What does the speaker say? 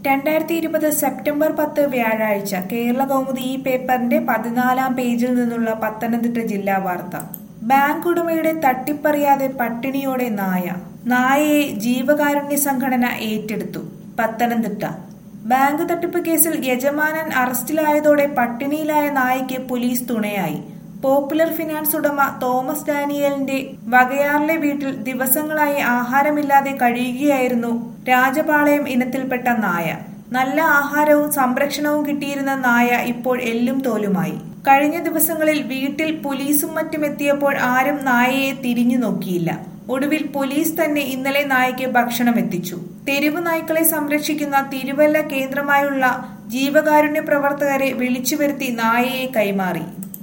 രണ്ടായിരത്തി ഇരുപത് സെപ്റ്റംബർ പത്ത് വ്യാഴാഴ്ച കേരള കൗമുദി ഈ പേപ്പറിന്റെ പതിനാലാം പേജിൽ നിന്നുള്ള പത്തനംതിട്ട ജില്ലാ വാർത്ത ബാങ്ക് ഉടമയുടെ തട്ടിപ്പറിയാതെ പട്ടിണിയോടെ നായ നായയെ ജീവകാരുണ്യ സംഘടന ഏറ്റെടുത്തു പത്തനംതിട്ട ബാങ്ക് തട്ടിപ്പ് കേസിൽ യജമാനൻ അറസ്റ്റിലായതോടെ പട്ടിണിയിലായ നായയ്ക്ക് പോലീസ് തുണയായി പോപ്പുലർ ഫിനാൻസ് ഉടമ തോമസ് ഡാനിയലിന്റെ വകയാറിലെ വീട്ടിൽ ദിവസങ്ങളായി ആഹാരമില്ലാതെ കഴിയുകയായിരുന്നു രാജപാളയം ഇനത്തിൽപ്പെട്ട നായ നല്ല ആഹാരവും സംരക്ഷണവും കിട്ടിയിരുന്ന നായ ഇപ്പോൾ എല്ലും തോലുമായി കഴിഞ്ഞ ദിവസങ്ങളിൽ വീട്ടിൽ പോലീസും മറ്റും എത്തിയപ്പോൾ ആരും നായയെ തിരിഞ്ഞു നോക്കിയില്ല ഒടുവിൽ പോലീസ് തന്നെ ഇന്നലെ നായയ്ക്ക് ഭക്ഷണം എത്തിച്ചു തെരുവ് നായ്ക്കളെ സംരക്ഷിക്കുന്ന തിരുവല്ല കേന്ദ്രമായുള്ള ജീവകാരുണ്യ പ്രവർത്തകരെ വിളിച്ചു വരുത്തി നായയെ കൈമാറി